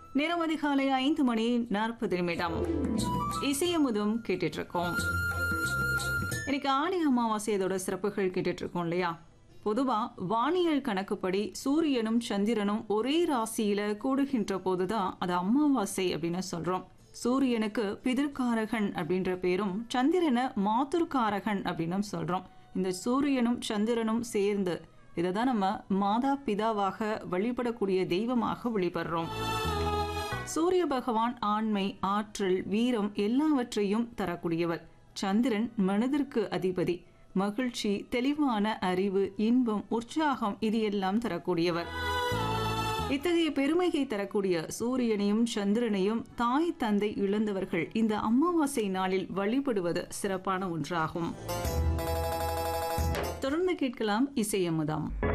நேரம் அதிகாலை ஐந்து மணி நாற்பது நிமிடம் இசையமுதும் கேட்டுட்டு இருக்கோம் இன்னைக்கு ஆடி அமாவாசை இதோட சிறப்புகள் கேட்டுட்டு இருக்கோம் இல்லையா பொதுவா வானியல் கணக்குப்படி சூரியனும் சந்திரனும் ஒரே ராசியில கூடுகின்ற போதுதான் அது அமாவாசை அப்படின்னு சொல்றோம் சூரியனுக்கு பிதிர்காரகன் அப்படின்ற பேரும் சந்திரனை மாதுர்காரகன் அப்படின்னும் சொல்றோம் இந்த சூரியனும் சந்திரனும் சேர்ந்து இதை தான் நம்ம மாதா பிதாவாக வழிபடக்கூடிய தெய்வமாக வழிபடுறோம் சூரிய பகவான் ஆண்மை ஆற்றல் வீரம் எல்லாவற்றையும் தரக்கூடியவர் சந்திரன் மனதிற்கு அதிபதி மகிழ்ச்சி தெளிவான அறிவு இன்பம் உற்சாகம் இது எல்லாம் தரக்கூடியவர் இத்தகைய பெருமையை தரக்கூடிய சூரியனையும் சந்திரனையும் தாய் தந்தை இழந்தவர்கள் இந்த அமாவாசை நாளில் வழிபடுவது சிறப்பான ஒன்றாகும் தொடர்ந்து கேட்கலாம் இசையமுதாம்